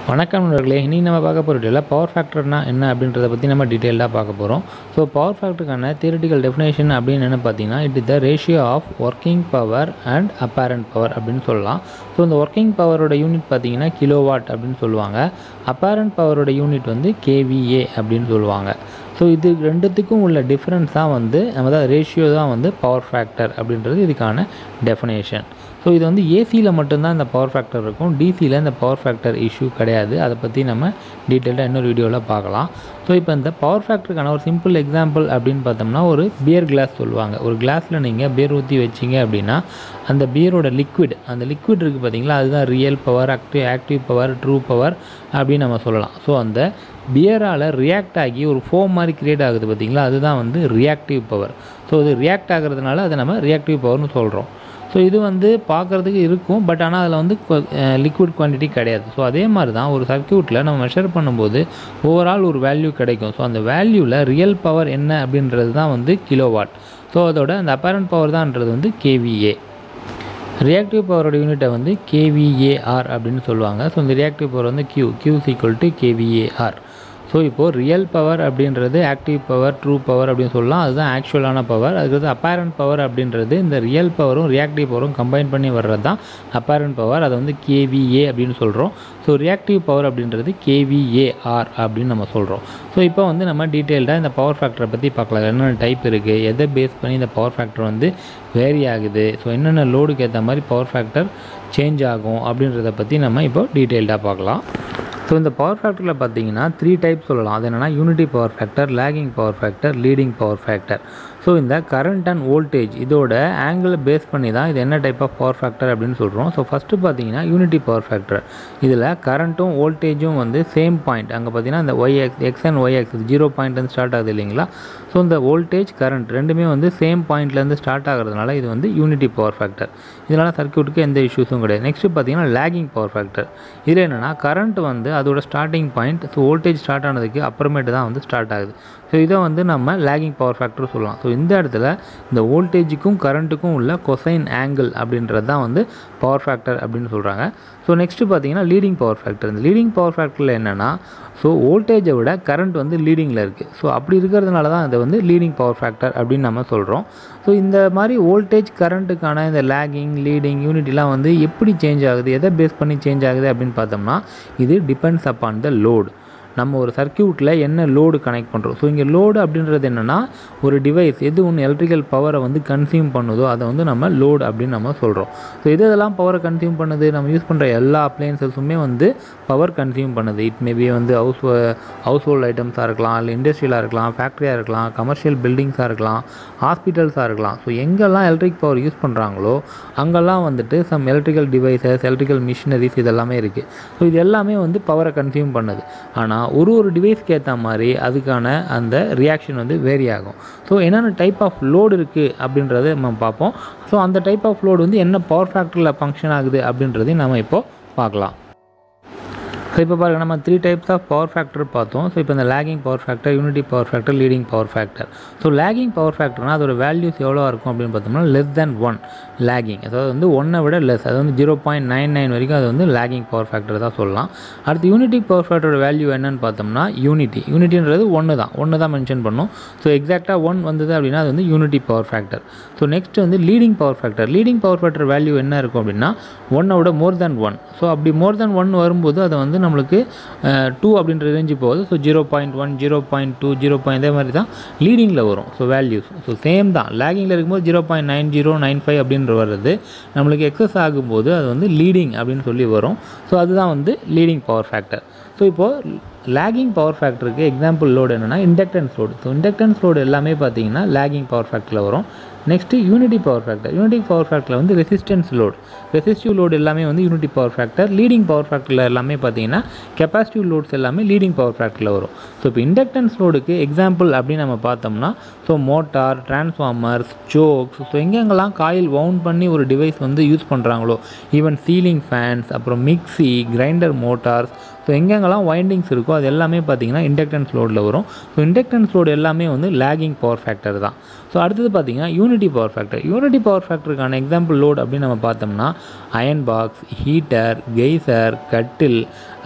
வணக்கம் நண்பர்களே இன்றைக்கி நம்ம பார்க்க போகிற டீட்டெயிலில் பவர் ஃபேக்டர்னா என்ன அப்படின்றத பற்றி நம்ம டீட்டெயிலாக பார்க்க போகிறோம் ஸோ பவர் ஃபேக்டருக்கான தியரிட்டிக்கல் டெஃபினேஷன் அப்படின்னு என்ன பார்த்தீங்கன்னா it is the ratio of working power and apparent power அப்படின்னு சொல்லலாம் ஸோ இந்த ஒர்க்கிங் பவரோட யூனிட் பார்த்தீங்கன்னா கிலோவாட் அப்படின்னு சொல்லுவாங்க அப்பேரண்ட் பவரோட யூனிட் வந்து கேவிஏ அப்படின்னு சொல்லுவாங்க ஸோ இது ரெண்டுத்துக்கும் உள்ள டிஃப்ரென்ஸ் தான் வந்து நம்ம தான் ரேஷியோ தான் வந்து பவர் ஃபேக்டர் அப்படின்றது இதுக்கான டெஃபினேஷன் ஸோ இது வந்து ஏசியில் மட்டும்தான் இந்த பவர் ஃபேக்டர் இருக்கும் டிசியில் இந்த பவர் ஃபேக்டர் இஷ்யூ கிடையாது அதை பற்றி நம்ம டீட்டெயிலாக இன்னொரு வீடியோவில் பார்க்கலாம் ஸோ இப்போ இந்த பவர் ஃபேக்டருக்கான ஒரு சிம்பிள் எக்ஸாம்பிள் அப்படின்னு பார்த்தோம்னா ஒரு பியர் கிளாஸ் சொல்லுவாங்க ஒரு கிளாஸில் நீங்கள் பியர் ஊற்றி வச்சிங்க அப்படின்னா அந்த பியரோட லிக்விட் அந்த லிக்விட் இருக்குது பார்த்தீங்களா அதுதான் real power active active power true power அப்படின்னு நம்ம சொல்லலாம் ஸோ அந்த பியரால் ரியாக்ட் ஆகி ஒரு ஃபோம் மாதிரி கிரியேட் ஆகுது பார்த்தீங்களா அதுதான் வந்து ரியாக்டிவ் பவர் ஸோ இது ரியாக்ட் ஆகிறதுனால அதை நம்ம ரியாக்டிவ் பவர்னு சொல்கிறோம் ஸோ இது வந்து பார்க்குறதுக்கு இருக்கும் பட் ஆனால் அதில் வந்து லிக்விட் குவான்டிட்டி கிடையாது ஸோ அதே மாதிரி தான் ஒரு சர்க்கியூட்டில் நம்ம மெஷர் பண்ணும்போது ஓவரால் ஒரு வேல்யூ கிடைக்கும் ஸோ அந்த வேல்யூவில் ரியல் பவர் என்ன அப்படின்றது தான் வந்து கிலோவாட் ஸோ அதோட அந்த அப்பேரண்ட் பவர் தான்ன்றது வந்து கேவிஏ ரியாக்டிவ் பவரோட யூனிட்டை வந்து கேவிஏஆர் அப்படின்னு சொல்லுவாங்க ஸோ இந்த ரியாக்டிவ் பவர் வந்து Q Q equal to KVAR so இப்போது ரியல் பவர் அப்படின்றது ஆக்டிவ் பவர் ட்ரூ பவர் அப்படின்னு சொல்லலாம் அதுதான் ஆக்சுவலான பவர் அதுக்கடுத்து அப்பேரண்ட் பவர் அப்படின்றது இந்த ரியல் பவரும் ரியாக்டிவ் பவரும் கம்பைன் பண்ணி வர்றது தான் அப்பேரண்ட் பவர் அதை வந்து கேவிஏ அப்படின்னு சொல்கிறோம் ஸோ ரியாக்டிவ் பவர் அப்படின்றது கேவிஏஆர் அப்படின்னு நம்ம சொல்கிறோம் ஸோ இப்போ வந்து நம்ம டீட்டெயில்டாக இந்த பவர் ஃபேக்டரை பற்றி பார்க்கலாம் என்னென்ன டைப் இருக்குது எதை பேஸ் பண்ணி இந்த பவர் ஃபேக்டர் வந்து வேரி ஆகுது ஸோ என்னென்ன லோடுக்கு ஏற்ற மாதிரி பவர் ஃபேக்டர் சேஞ்ச் ஆகும் அப்படின்றத பற்றி நம்ம இப்போ டீட்டெயில்டாக பார்க்கலாம் ஸோ இந்த பவர் ஃபேக்டரில் பார்த்தீங்கன்னா த்ரீ டைப் சொல்லலாம் அது என்னென்னா unity power factor lagging power factor leading power factor so இந்த கரண்ட் அண்ட் வோல்டேஜ் இதோட ஆங்கிளை பேஸ் பண்ணி தான் இது என்ன டைப் ஆஃப் பவர் ஃபேக்டர் அப்படின்னு சொல்கிறோம் ஸோ ஃபஸ்ட்டு பார்த்தீங்கன்னா யூனிட்டி பவர் ஃபேக்டர் இதில் கரண்ட்டும் வோல்டேஜும் வந்து சேம் பாயிண்ட் அங்கே பார்த்தீங்கன்னா இந்த Y X X and Y X zero பாயிண்ட்லேருந்து ஸ்டார்ட் ஆகுது இல்லைங்களா ஸோ இந்த வோல்டேஜ் கரண்ட் ரெண்டுமே வந்து சேம் பாயிண்ட்லேருந்து ஸ்டார்ட் ஆகிறதுனால இது வந்து யூனிட்டி பவர் ஃபேக்டர் இதனால் சர்க்கியூட்டுக்கு எந்த இஷ்யூஸும் கிடையாது நெக்ஸ்ட்டு பார்த்தீங்கன்னா லேகிங் பவர் ஃபேக்டர் இதில் என்னென்னா கரண்ட் வந்து அதோட starting point so voltage start ஆனதுக்கு அப்புறமேட்டு தான் வந்து ஸ்டார்ட் ஆகுது ஸோ இதை வந்து நம்ம லேகிங் பவர் ஃபேக்டர் சொல்லலாம் ஸோ இந்த இடத்துல இந்த வோல்டேஜுக்கும் கரண்ட்டுக்கும் உள்ள கொசைன் ஆங்கிள் அப்படின்றது தான் வந்து பவர் ஃபேக்டர் அப்படின்னு சொல்கிறாங்க ஸோ நெக்ஸ்ட்டு பார்த்தீங்கன்னா லீடிங் பவர் ஃபேக்டர் இந்த லீடிங் பவர் ஃபேக்டரில் என்னென்னா ஸோ வோல்டேஜை விட கரண்ட் வந்து லீடிங்கில் இருக்குது ஸோ அப்படி இருக்கிறதுனால தான் இதை வந்து லீடிங் பவர் ஃபேக்டர் அப்படின்னு நம்ம சொல்கிறோம் ஸோ இந்த மாதிரி வோல்டேஜ் கரண்ட்டுக்கான இந்த லேகிங் லீடிங் யூனிட்லாம் வந்து எப்படி சேஞ்ச் ஆகுது எதை பேஸ் பண்ணி சேஞ்ச் ஆகுது அப்படின்னு பார்த்தோம்னா இது டிபெண்ட்ஸ் அப்பான் த லோடு நம்ம ஒரு சர்க்கியூட்டில் என்ன லோடு கனெக்ட் பண்ணுறோம் ஸோ இங்கே லோடு அப்படின்றது என்னென்னா ஒரு டிவைஸ் எது ஒன்று எலக்ட்ரிக்கல் பவரை வந்து கன்சியூம் பண்ணுதோ அதை வந்து நம்ம லோடு அப்படின்னு நம்ம சொல்கிறோம் ஸோ எது இதெல்லாம் பவரை கன்சியூம் பண்ணுது நம்ம யூஸ் பண்ணுற எல்லா அப்ளையன்சஸுமே வந்து பவர் கன்சியூம் பண்ணுது இட் மேபி வந்து ஹவுஸ் ஹவுஸ் ஹோல்ட் ஐட்டம்ஸாக இருக்கலாம் இல்லை இண்டஸ்ட்ரியலாக இருக்கலாம் ஃபேக்ட்ரியாக இருக்கலாம் கமர்ஷியல் பில்டிங்ஸாக இருக்கலாம் ஹாஸ்பிட்டல்ஸாக இருக்கலாம் ஸோ எங்கெல்லாம் எலக்ட்ரிக் பவர் யூஸ் பண்ணுறாங்களோ அங்கெல்லாம் வந்துட்டு some electrical devices electrical machineries இதெல்லாமே இருக்குது ஸோ இது எல்லாமே வந்து பவரை கன்சியூம் பண்ணுது ஆனால் ஒரு ஒரு டிவைஸ்க்கு ஏற்ற மாதிரி அதுக்கான அந்த ரியாக்ஷன் வந்து வேரி ஆகும் ஸோ என்னென்ன டைப் ஆஃப் லோடு இருக்குது அப்படின்றத நம்ம பார்ப்போம் ஸோ அந்த டைப் ஆஃப் லோடு வந்து என்ன பவர் ஃபேக்டரில் ஃபங்க்ஷன் ஆகுது அப்படின்றதையும் நம்ம இப்போது பார்க்கலாம் ஸோ இப்போ பாருங்கள் நம்ம three types of power factor பார்த்தோம் ஸோ இப்போ இந்த lagging power factor unity power factor leading power factor so lagging power ஃபேக்டர்னால் அதோட வேல்யூஸ் எவ்வளோ இருக்கும் அப்படின்னு பார்த்தோம்னா லெஸ் தேன் ஒன் லேகிங் அதாவது வந்து ஒன்றை விட லெஸ் அது வந்து ஜீரோ பாயிண்ட் நைன் நைன் வரைக்கும் அது வந்து லேகிங் பவர் ஃபேக்டர் தான் சொல்லலாம் அடுத்து யூனிட்டி பவர் ஃபேக்டரோட வேல்யூ என்னன்னு பார்த்தோம்னா யூனிட்டி யூனிட்டின்றது ஒன்று தான் ஒன்று தான் மென்ஷன் பண்ணும் ஸோ எக்ஸாக்டாக ஒன் வந்தது அப்படின்னா அது வந்து unity power factor so next வந்து leading power factor leading power factor value என்ன இருக்கும் அப்படின்னா ஒன்னை விட மோர் தேன் ஒன் ஸோ அப்படி மோர் தேன் ஒன் வரும்போது அதை வந்து நம்மளுக்கு டூ அப்படின்ற ரேஞ்சு போகுது so zero point one zero point two zero point இதே மாதிரி தான் லீடிங்கில் வரும் ஸோ வேல்யூஸ் ஸோ சேம் தான் லேகிங்கில் இருக்கும்போது zero point nine zero nine five அப்படின்ற வர்றது நம்மளுக்கு எக்ஸஸ் ஆகும்போது அது வந்து லீடிங் அப்படின்னு சொல்லி வரும் ஸோ அதுதான் வந்து லீடிங் பவர் ஃபேக்டர் ஸோ இப்போது லேகிங் பவர் ஃபேக்டருக்கு எக்ஸாம்பிள் லோடு என்னென்னா inductance load so inductance load எல்லாமே பார்த்தீங்கன்னா லேகிங் பவர் ஃபேக்டரில் வரும் next unity power factor unity power ஃபேக்டரில் வந்து ரெசிஸ்டன்ஸ் லோடு ரெசிஸ்டிவ் லோடு எல்லாமே வந்து unity power factor leading power ஃபேக்டரில் எல்லாமே பார்த்தீங்கன்னா கெப்பாசிட்டிவ் லோட்ஸ் எல்லாமே லீடிங் பவர் ஃபேக்டரில் வரும் ஸோ இப்போ இண்டக்டன்ஸ் லோடுக்கு எக்ஸாம்பிள் அப்படின்னு நம்ம பார்த்தோம்னா so motor transformers chokes so எங்கெங்கெல்லாம் காயில் வவுண்ட் பண்ணி ஒரு டிவைஸ் வந்து யூஸ் பண்ணுறாங்களோ ஈவன் சீலிங் ஃபேன்ஸ் அப்புறம் மிக்சி கிரைண்டர் மோட்டார்ஸ் ஸோ எங்கெங்கெல்லாம் வைண்டிங்ஸ் இருக்கோ அது எல்லாமே பார்த்தீங்கன்னா இண்டக்டன்ஸ் லோடில் வரும் ஸோ இண்டக்டன்ஸ் லோடு எல்லாமே வந்து லேகிங் பவர் ஃபேக்டர் தான் ஸோ அடுத்தது பார்த்தீங்கன்னா unity power factor unity power ஃபேக்டருக்கான எக்ஸாம்பிள் லோட் அப்படின்னு நம்ம பார்த்தோம்னா அயன் பாக்ஸ் ஹீட்டர் கெய்சர் கட்டில்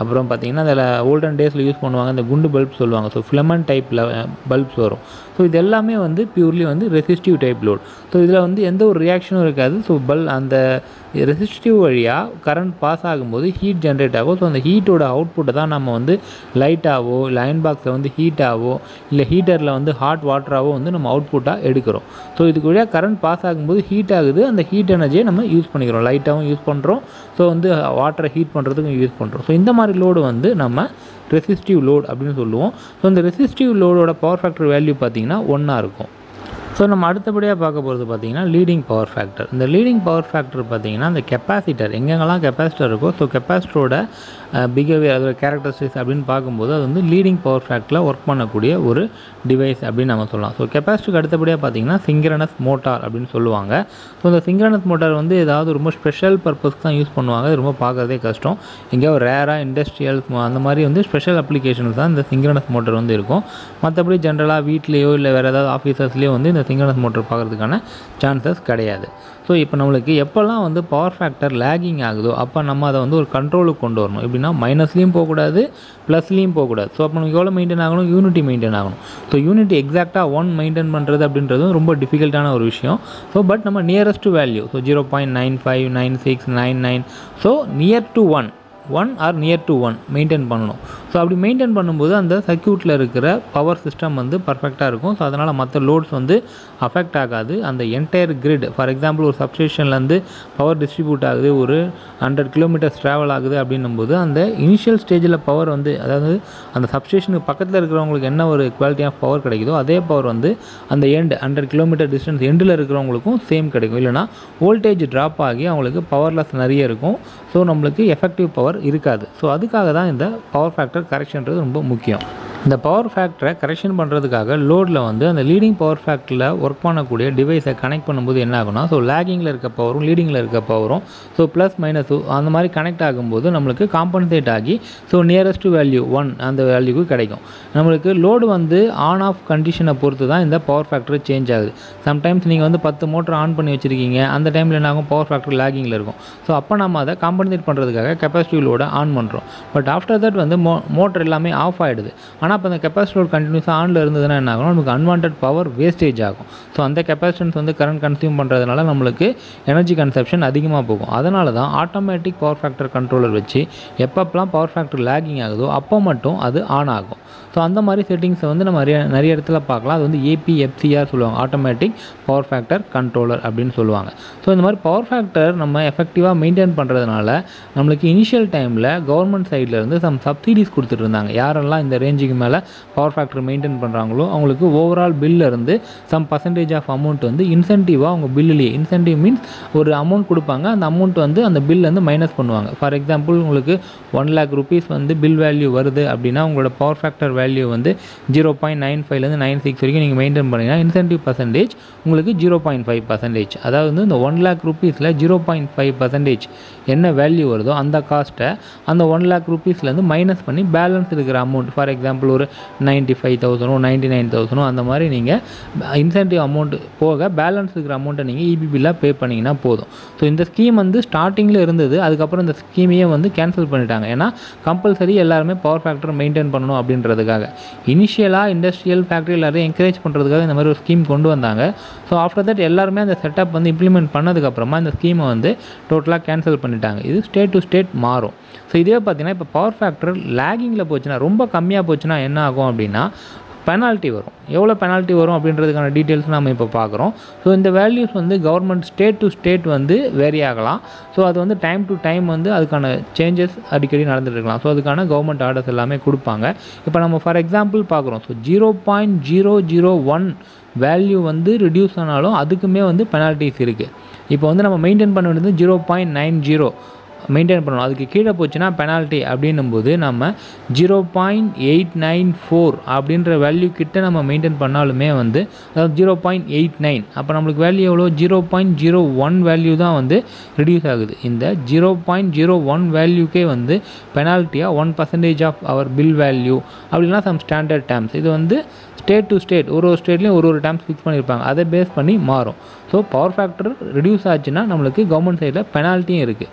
அப்புறம் பார்த்தீங்கன்னா அதில் ஓல்டன் டேஸில் யூஸ் பண்ணுவாங்க இந்த குண்டு பல்ப் சொல்லுவாங்க ஸோ ஃபிலமன் டைப்பில் பல்ப்ஸ் வரும் ஸோ இது எல்லாமே வந்து பியூர்லி வந்து ரெசிஸ்டிவ் டைப் லோட் ஸோ இதில் வந்து எந்த ஒரு ரியாக்ஷனும் இருக்காது ஸோ பல் அந்த ரெசிஸ்டிவ் வழியாக கரண்ட் பாஸ் ஆகும்போது ஹீட் ஜென்ரேட் ஆகும் ஸோ அந்த ஹீட்டோட அவுட்புட்டை தான் நம்ம வந்து லைட்டாவோ இல்லை அயன் பாக்ஸில் வந்து ஹீட்டாவோ இல்லை ஹீட்டரில் வந்து ஹாட் வாட்டராகவோ வந்து நம்ம அவுட்புட்டாக எடுக்கிறோம் ஸோ இதுக்கு வழியாக கரண்ட் பாஸ் ஆகும்போது ஹீட் ஆகுது அந்த ஹீட் எனர்ஜியை நம்ம யூஸ் பண்ணிக்கிறோம் லைட்டாகவும் யூஸ் பண்ணுறோம் ஸோ வந்து வாட்டரை ஹீட் பண்ணுறதுக்கும் யூஸ் பண்ணுறோம் ஸோ இந்த மாதிரி லோடு வந்து நம்ம ரெசிஸ்டிவ் லோட் அப்படின்னு சொல்லுவோம் ஸோ இந்த ரெசிஸ்டிவ் லோடோட பவர் ஃபேக்டர் வேல்யூ பார்த்திங்கன்னா ஒன்றா இருக்கும் ஸோ நம்ம அடுத்தபடியாக பார்க்க போகிறது பார்த்தீங்கன்னா லீடிங் பவர் ஃபேக்டர் இந்த லீடிங் பவர் ஃபேக்டர் பார்த்தீங்கன்னா அந்த கெப்பாசிட்டர் எங்கெங்கெல்லாம் கெப்பாசிட்டர் இருக்கோ ஸோ கெப்பாசிட்டரோட பிஹேவியர் அதோட கேரக்டரிஸ்டிக்ஸ் அப்படின்னு பார்க்கும்போது அது வந்து லீடிங் பவர் ஃபேக்டரில் ஒர்க் பண்ணக்கூடிய ஒரு டிவைஸ் அப்படின்னு நம்ம சொல்லலாம் ஸோ கெப்பாசிட்டிக்கு அடுத்தபடியாக பார்த்தீங்கன்னா சிங்க்ரனஸ் மோட்டார் அப்படின்னு சொல்லுவாங்க ஸோ இந்த சிங்க்ரனஸ் மோட்டார் வந்து ஏதாவது ரொம்ப ஸ்பெஷல் பர்பஸ்க்கு தான் யூஸ் பண்ணுவாங்க அது ரொம்ப பார்க்கறதே கஷ்டம் எங்கேயோ ரேராக இண்டஸ்ட்ரியல் அந்த மாதிரி வந்து ஸ்பெஷல் அப்ளிகேஷன்ஸ் தான் இந்த சிங்க்ரனஸ் மோட்டார் வந்து இருக்கும் மற்றபடி ஜென்ரலாக வீட்லேயோ இல்லை வேறு ஏதாவது ஆஃபீஸர்ஸ்லேயோ வந்து இந்த சிங்க்ரனஸ் மோட்டார் பார்க்குறதுக்கான சான்சஸ் கிடையாது ஸோ இப்போ நம்மளுக்கு எப்போல்லாம் வந்து பவர் ஃபேக்டர் லேகிங் ஆகுதோ அப்போ நம்ம அதை வந்து ஒரு கண்ட்ரோலுக்கு கொண்டு வரணும் எப்படின்னா மைனஸ்லேயும் போகக்கூடாது ப்ளஸ்லேயும் போகக்கூடாது ஸோ அப்போ நமக்கு எவ்வளோ மெயின்டைன் ஆகணும் யூனிட்டி மெயின்டைன் ஆகணும் ஸோ யூனிட்டி எக்ஸாக்டாக ஒன் மெயின்டைன் பண்ணுறது அப்படின்றதும் ரொம்ப டிஃபிகல்ட்டான ஒரு விஷயம் ஸோ பட் நம்ம nearest value so zero point nine five nine six nine nine so near to one one or near to one maintain பண்ணணும் ஸோ அப்படி மெயின்டைன் பண்ணும்போது அந்த சர்க்யூட்டில் இருக்கிற பவர் சிஸ்டம் வந்து பர்ஃபெக்டாக இருக்கும் ஸோ அதனால் மற்ற லோட்ஸ் வந்து அஃபெக்ட் ஆகாது அந்த என்டையர் கிரிட் ஃபார் எக்ஸாம்பிள் ஒரு சப்ஸ்டேஷன்லேருந்து பவர் டிஸ்ட்ரிபியூட் ஆகுது ஒரு ஹண்ட்ரட் கிலோமீட்டர்ஸ் ட்ராவல் ஆகுது அப்படின்னும் போது அந்த இனிஷியல் ஸ்டேஜில் பவர் வந்து அதாவது அந்த சப்ஸ்டேஷனுக்கு பக்கத்தில் இருக்கிறவங்களுக்கு என்ன ஒரு குவாலிட்டி ஆஃப் பவர் கிடைக்குதோ அதே பவர் வந்து அந்த எண்ட் ஹண்ட்ரட் கிலோமீட்டர் டிஸ்டன்ஸ் எண்டில் இருக்கிறவங்களுக்கும் சேம் கிடைக்கும் இல்லைனா வோல்டேஜ் ட்ராப் ஆகி அவங்களுக்கு பவர்லெஸ் நிறைய இருக்கும் ஸோ நம்மளுக்கு எஃபெக்டிவ் பவர் இருக்காது ஸோ அதுக்காக தான் இந்த பவர் ஃபேக்டர் கரெக்ஷன்றது ரொம்ப முக்கியம் இந்த பவர் ஃபேக்டரை கரெக்ஷன் பண்ணுறதுக்காக லோடில் வந்து அந்த லீடிங் பவர் ஃபேக்டரில் ஒர்க் பண்ணக்கூடிய டிவைஸை கனெக்ட் பண்ணும்போது என்ன ஆகும்னா ஸோ லேகிங்கில் இருக்க பவரும் லீடிங்கில் இருக்க பவரும் ஸோ ப்ளஸ் மைனஸ் அந்த மாதிரி கனெக்ட் ஆகும்போது நம்மளுக்கு காம்பன்சேட் ஆகி ஸோ நியரஸ்ட் வேல்யூ ஒன் அந்த வேல்யூக்கு கிடைக்கும் நம்மளுக்கு லோடு வந்து ஆன் ஆஃப் கண்டிஷனை பொறுத்து தான் இந்த பவர் ஃபேக்டர் சேஞ்ச் ஆகுது சம்டைம்ஸ் நீங்கள் வந்து பத்து மோட்டர் ஆன் பண்ணி வச்சுருக்கீங்க அந்த டைமில் என்ன ஆகும் பவர் ஃபேக்டர் லேகிங்கில் இருக்கும் ஸோ அப்போ நம்ம அதை காம்பன்சேட் பண்ணுறதுக்காக கெப்பாசிட்டி லோட ஆன் பண்ணுறோம் பட் ஆஃப்டர் தட் வந்து மோ மோட்டர் எல்லாமே ஆஃப் ஆகிடுது ஆனால் இப்போ அந்த கெப்பாசிட்டர் கண்டினியூஸாக ஆனில் இருந்ததுன்னா என்ன ஆகும் நமக்கு அன்வான்ட் பவர் வேஸ்டேஜ் ஆகும் ஸோ அந்த கெப்பாசிட்டன்ஸ் வந்து கரண்ட் கன்சியூம் பண்ணுறதுனால நம்மளுக்கு எனர்ஜி கன்சப்ஷன் அதிகமாக போகும் அதனால தான் ஆட்டோமேட்டிக் பவர் ஃபேக்டர் கண்ட்ரோலர் வச்சு எப்பப்பெல்லாம் பவர் ஃபேக்டர் லேகிங் ஆகுதோ அப்போ மட்டும் அது ஆன் ஆகும் ஸோ அந்த மாதிரி செட்டிங்ஸை வந்து நம்ம நிறைய நிறைய இடத்துல பார்க்கலாம் அது வந்து ஏபிஎஃப்சிஆர் சொல்லுவாங்க ஆட்டோமேட்டிக் பவர் ஃபேக்டர் கண்ட்ரோலர் அப்படின்னு சொல்லுவாங்க ஸோ இந்த மாதிரி பவர் ஃபேக்டர் நம்ம எஃபெக்டிவாக மெயின்டைன் பண்ணுறதுனால நம்மளுக்கு இனிஷியல் டைமில் கவர்மெண்ட் சைடில் இருந்து சம் சப்சிடிஸ் கொடுத்துட்டு இருந்தாங்க யாரெல்லாம் இந்த ரேஞ்சுக்கு மேலே பவர் ஃபேக்டர் மெயின்டைன் பண்ணுறாங்களோ அவங்களுக்கு ஓவரால் பில்ல இருந்து சம் பர்சன்டேஜ் ஆஃப் அமௌண்ட் வந்து இன்சென்டிவாக அவங்க பில்லுலேயே இன்சென்டிவ் மீன்ஸ் ஒரு அமௌண்ட் கொடுப்பாங்க அந்த அமௌண்ட் வந்து அந்த பில்லேருந்து மைனஸ் பண்ணுவாங்க ஃபார் எக்ஸாம்பிள் உங்களுக்கு ஒன் லேக் ருபீஸ் வந்து பில் வேல்யூ வருது அப்படின்னா உங்களோட பவர் ஃபேக்டர் வேல்யூ வந்து ஜீரோ பாயிண்ட் நைன் ஃபைவ்லேருந்து நைன் சிக்ஸ் வரைக்கும் நீங்கள் மெயின்டைன் பண்ணிங்கன்னா இன்சென்டிவ் பர்சன்டேஜ் உங்களுக்கு ஜீரோ பாயிண்ட் ஃபைவ் பர்சன்டேஜ் அதாவது வந்து இந்த ஒன் லேக் ருபீஸில் ஜீரோ பாயிண்ட் ஃபைவ் பர்சன்டேஜ் என்ன வேல்யூ வருதோ அந்த காஸ்ட்டை அந்த ஒன் லேக் ருபீஸ்லேருந்து மைனஸ் பண்ணி பேலன்ஸ் இருக்கிற அமௌண்ட் ஃபார் எக்ஸாம்பிள் ஒரு நைன்ட்டி ஃபைவ் தௌசண்டோ நைன்ட்டி நைன் தௌசண்டோ அந்த மாதிரி நீங்கள் இன்சென்டிவ் அமௌண்ட் போக பேலன்ஸ் இருக்கிற அமௌண்ட்டை நீங்கள் இபிபியில் பே பண்ணிங்கன்னா போதும் ஸோ இந்த ஸ்கீம் வந்து ஸ்டார்டிங்கில் இருந்தது அதுக்கப்புறம் இந்த ஸ்கீமையே வந்து கேன்சல் பண்ணிட்டாங்க ஏன்னா கம்பல்சரி எல்லாருமே பவர் ஃபேக்டர் மெயின்டைன் பண்ணணும் அப்படின்றதுக்காக இனிஷியலாக இண்டஸ்ட்ரியல் ஃபேக்ட்ரி எல்லாரையும் என்கரேஜ் பண்ணுறதுக்காக இந்த மாதிரி ஒரு ஸ்கீம் கொண்டு வந்தாங்க ஸோ ஆஃப்டர் தட் எல்லாருமே அந்த செட்டப் வந்து இம்ப்ளிமெண்ட் பண்ணதுக்கப்புறமா இந்த ஸ்கீமை வந்து டோட்டலாக கேன்சல் பண்ணிட்டாங்க இது ஸ்டேட் டு ஸ்டேட் மாறும் ஸோ இதே பார்த்தீங்கன்னா இப்போ பவர் ஃபேக்டர் லேகிங்கில் போச்சுன்னா ரொம்ப கம்மியாக போச்சுன்னா என்ன ஆகும் அப்படின்னா பெனால்ட்டி வரும் எவ்வளோ பெனால்ட்டி வரும் அப்படின்றதுக்கான டீட்டெயில்ஸ் நம்ம இப்போ பார்க்குறோம் ஸோ இந்த வேல்யூஸ் வந்து கவர்மெண்ட் ஸ்டேட் டு ஸ்டேட் வந்து வேரி ஆகலாம் ஸோ அது வந்து டைம் டு டைம் வந்து அதுக்கான சேஞ்சஸ் அடிக்கடி நடந்துட்டு இருக்கலாம் ஸோ அதுக்கான கவர்மெண்ட் ஆர்டர்ஸ் எல்லாமே கொடுப்பாங்க இப்போ நம்ம ஃபார் எக்ஸாம்பிள் பார்க்குறோம் so zero point zero zero one value வந்து ரிடியூஸ் ஆனாலும் அதுக்குமே வந்து பெனால்ட்டிஸ் இருக்குது இப்போ வந்து நம்ம மெயின்டைன் பண்ண வேண்டியது zero point nine zero maintain பண்ணணும் அதுக்கு கீழே போச்சுன்னா பெனால்ட்டி அப்படின்னும் போது நம்ம zero point eight nine four அப்படின்ற வேல்யூ கிட்ட நம்ம மெயின்டைன் பண்ணாலுமே வந்து அதாவது ஜீரோ பாயிண்ட் எயிட் நைன் அப்போ நம்மளுக்கு வேல்யூ எவ்வளோ zero point zero one value தான் வந்து ரிடியூஸ் ஆகுது இந்த ஜீரோ பாயிண்ட் ஜீரோ ஒன் வேல்யூக்கே வந்து பெனால்ட்டியாக one percentage of our bill value அப்படின்னா சம் ஸ்டாண்டர்ட் டேர்ம்ஸ் இது வந்து ஸ்டேட் டு ஸ்டேட் ஒரு ஒரு ஸ்டேட்லேயும் ஒரு ஒரு டேர்ம்ஸ் ஃபிக்ஸ் பண்ணியிருப்பாங்க அதை பேஸ் பண்ணி மாறும் ஸோ பவர் ஃபேக்டர் ரிடியூஸ் ஆச்சுன்னா நம்மளுக்கு கவர்மெண்ட் சைடில் பெனால்ட்டியும் இருக்குது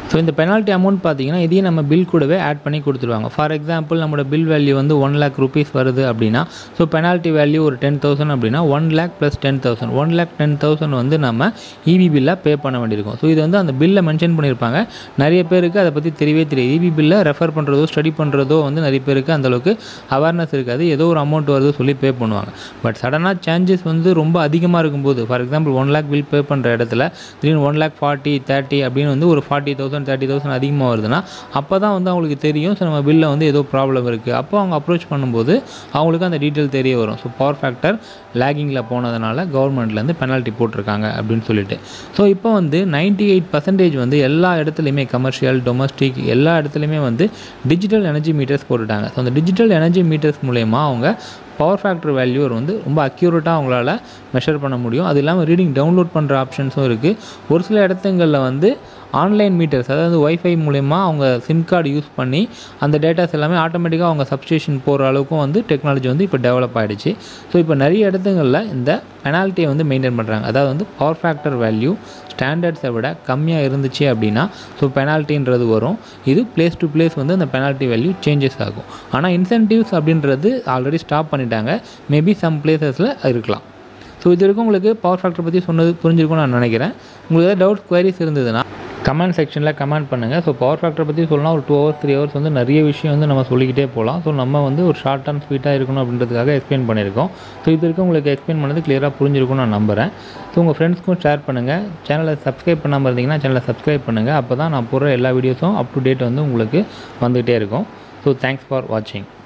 ஸோ இந்த பெனால்ட்டி அமௌண்ட் பார்த்தீங்கன்னா இதையும் நம்ம பில் கூடவே ஆட் பண்ணி கொடுத்துருவாங்க ஃபார் எக்ஸாம்பிள் நம்மளோட பில் வேல்யூ வந்து ஒன் லேக் ருபீஸ் வருது அப்படின்னா ஸோ பெனால்ட்டி வேல்யூ ஒரு டென் தௌசண்ட் அப்படின்னா one lakh plus ten thousand one lakh ten thousand வந்து நம்ம இபி பில்லை பே பண்ண வேண்டியிருக்கும் ஸோ இது வந்து அந்த பில்லை மென்ஷன் பண்ணியிருப்பாங்க நிறைய பேருக்கு அதை பற்றி தெரியவே தெரியாது இபி பில்லை ரெஃபர் பண்ணுறதோ ஸ்டடி பண்ணுறதோ வந்து நிறைய பேருக்கு அந்தளவுக்கு அவேர்னஸ் இருக்காது ஏதோ ஒரு அமௌண்ட் வருது சொல்லி பே பண்ணுவாங்க பட் சடனாக சேஞ்சஸ் வந்து ரொம்ப அதிகமாக இருக்கும்போது for example one lakh bill pay பண்ணுற இடத்துல திடீர்னு ஒன் லேக் ஃபார்ட்டி தேர்ட்டி அப்படின்னு வந்து ஒரு ஃபார்ட்டி தௌசண்ட் தேர்ட்டி தௌசண்ட் அதிகமாக வருதுன்னா அப்போ தான் வந்து அவங்களுக்கு தெரியும் ஸோ நம்ம பில்லில் வந்து ஏதோ ப்ராப்ளம் இருக்குது அப்போ அவங்க அப்ரோச் பண்ணும்போது அவங்களுக்கு அந்த டீட்டெயில் தெரிய வரும் ஸோ பவர் ஃபேக்டர் லேகிங்கில் போனதுனால கவர்மெண்ட்லேருந்து பெனால்ட்டி போட்டிருக்காங்க அப்படின்னு சொல்லிட்டு ஸோ இப்போ வந்து நைன்ட்டி எயிட் பர்சன்டேஜ் வந்து எல்லா இடத்துலையுமே கமர்ஷியல் டொமஸ்டிக் எல்லா இடத்துலையுமே வந்து டிஜிட்டல் எனர்ஜி மீட்டர்ஸ் போட்டுட்டாங்க ஸோ அந்த டிஜிட்டல் எனர்ஜி மீட்டர்ஸ் மூலயமா அவங்க பவர் ஃபேக்டர் வேல்யூ வந்து ரொம்ப அக்யூரேட்டாக அவங்களால மெஷர் பண்ண முடியும் அது இல்லாமல் ரீடிங் டவுன்லோட் பண்ணுற ஆப்ஷன்ஸும் இருக்குது ஒரு சில இடத்துங்களில் வந்து ஆன்லைன் மீட்டர்ஸ் அதாவது ஒய்ஃபை மூலயமா அவங்க சிம் கார்டு யூஸ் பண்ணி அந்த டேட்டாஸ் எல்லாமே ஆட்டோமேட்டிக்காக அவங்க சப்ஸ்டேஷன் போகிற அளவுக்கும் வந்து டெக்னாலஜி வந்து இப்போ டெவலப் ஆகிடுச்சு ஸோ இப்போ நிறைய இடத்துங்களில் இந்த பெனால்ட்டியை வந்து மெயின்டைன் பண்ணுறாங்க அதாவது வந்து பவர் ஃபேக்டர் வேல்யூ ஸ்டாண்டர்ட்ஸை விட கம்மியாக இருந்துச்சு அப்படின்னா ஸோ பெனால்ட்டின்றது வரும் இது பிளேஸ் டு பிளேஸ் வந்து அந்த பெனால்ட்டி வேல்யூ சேஞ்சஸ் ஆகும் ஆனால் இன்சென்டிவ்ஸ் அப்படின்றது ஆல்ரெடி ஸ்டாப் பண்ணிட்டாங்க மேபி சம் பிளேசஸில் இருக்கலாம் ஸோ இது வரைக்கும் உங்களுக்கு பவர் ஃபேக்டர் பற்றி சொன்னது புரிஞ்சிருக்கும்னு நான் நினைக்கிறேன் உங்களுக்கு ஏதாவது டவுட் குவரிஸ் இருந்ததுன்னா கமெண்ட் செக்ஷனில் கமெண்ட் பண்ணுங்கள் ஸோ பவர் ஃபேக்டர் பற்றி சொல்லலாம் ஒரு டூ ஹவர்ஸ் த்ரீ ஹவர்ஸ் வந்து நிறைய விஷயம் வந்து நம்ம சொல்லிக்கிட்டே போகலாம் ஸோ நம்ம வந்து ஒரு ஷார்ட் அண்ட் ஸ்வீட்டாக இருக்கணும் அப்படின்றதுக்காக எக்ஸ்பிளைன் பண்ணியிருக்கோம் ஸோ இது வரைக்கும் உங்களுக்கு எக்ஸ்பிளைன் பண்ணது கிளியராக புரிஞ்சிருக்கும்னு நான் நம்புகிறேன் ஸோ உங்கள் ஃப்ரெண்ட்ஸ்க்கும் ஷேர் பண்ணுங்கள் சேனலை சப்ஸ்கிரைப் பண்ணாமல் இருந்தீங்கன்னா சேனலை சப்ஸ்கிரைப் பண்ணுங்கள் அப்போ தான் நான் போடுற எல்லா வீடியோஸும் அப் டு டேட் வந்து உங்களுக்கு வந்துகிட்டே இருக்கும் ஸோ தேங்க்ஸ் ஃபார் வாட்சிங்